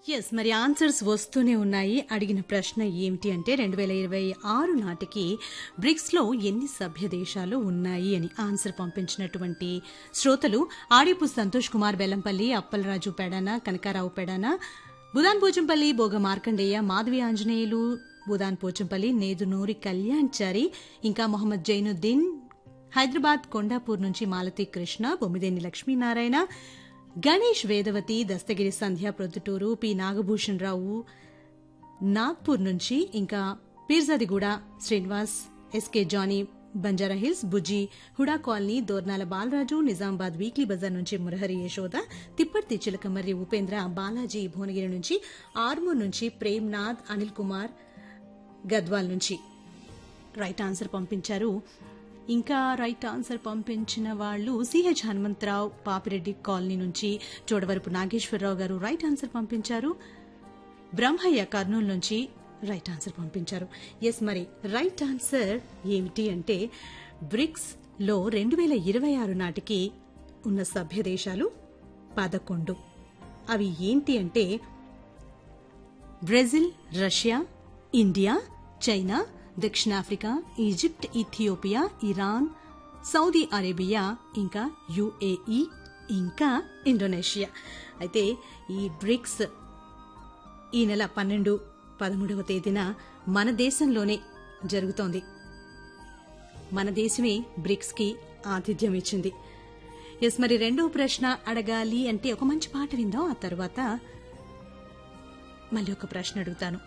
yes మరి answers వస్తూనే ఉన్నాయి అడిగిన ప్రశ్న ఏమిటి అంటే రెండు వేల ఇరవై ఆరు నాటికి బ్రిక్స్ లో ఎన్ని సభ్య దేశాలు ఉన్నాయి అని ఆన్సర్ పంపించినటువంటి శ్రోతలు ఆడిపు సంతోష్ కుమార్ బెల్లంపల్లి అప్పలరాజు పెడాన కనకారావు పెడాన బుదాన్ పోచంపల్లి బోగ మార్కండేయ మాధవి ఆంజనేయులు బుదాన్ పోచంపల్లి నేదునూరి కళ్యాణ్ చారి ఇంకా మొహమ్మద్ జైనుద్దీన్ హైదరాబాద్ కొండాపూర్ నుంచి మాలతి కృష్ణ బొమ్మిదేని లక్ష్మీనారాయణ గణేష్ వేదవతి దస్తగిరి సంధ్య ప్రొద్దుటూరు పి నాగభూషణ్ రావు నాగ్పూర్ నుంచి ఇంకా Peerzadiguda Srinivas SK Jani Banjara hills Bujji HUDA colony Dornala Balaraju Nizamabad weekly Bazar నుంచి మురహరి యశోద తిప్పర్తి చిలకమర్రి ఉపేంద్ర బాలాజీ భువనగిరి నుంచి ఆర్మూర్ నుంచి ప్రేమ్నాథ్ అనిల్ కుమార్ గద్వాల్ నుంచి రైట్ ఆన్సర్ పంపించారు ఇంకా రైట్ ఆన్సర్ పంపించిన వాళ్ళు సిహెచ్ హనుమంతరావు పాపిరెడ్డి కాలనీ నుంచి చోడవరపు నాగేశ్వరరావు గారు రైట్ ఆన్సర్ పంపించారు బ్రహ్మయ్య కర్నూలు నుంచి రైట్ ఆన్సర్ పంపించారు ఎస్ మరి రైట్ ఆన్సర్ ఏమిటి అంటే బ్రిక్స్ లో రెండు వేల ఇరవై ఆరు నాటికి ఉన్న సభ్య దేశాలు పదకొండు అవి ఏంటి అంటే బ్రెజిల్ రష్యా ఇండియా చైనా దక్షిణాఫ్రికా Egypt Ethiopia Iran Saudi Arabia ఇంకా యుఏఈ ఇంకా ఇండోనేషియా అయితే ఈ బ్రిక్స్ ఈ నెల పన్నెండు పదమూడవ తేదీన మన దేశంలోనే జరుగుతోంది మన దేశమే బ్రిక్స్ కి ఆతిథ్యం ఇచ్చింది ఎస్ మరి రెండో ప్రశ్న అడగాలి అంటే ఒక మంచి పాట విందాం ఆ తర్వాత మళ్ళీ ఒక ప్రశ్న అడుగుతాను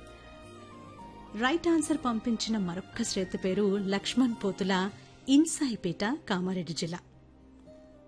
రైట్ ఆన్సర్ పంపించిన మరొక్క శ్రేత పేరు లక్ష్మణ్ పోతుల ఇన్సాయిపేట కామారెడ్డి జిల్లా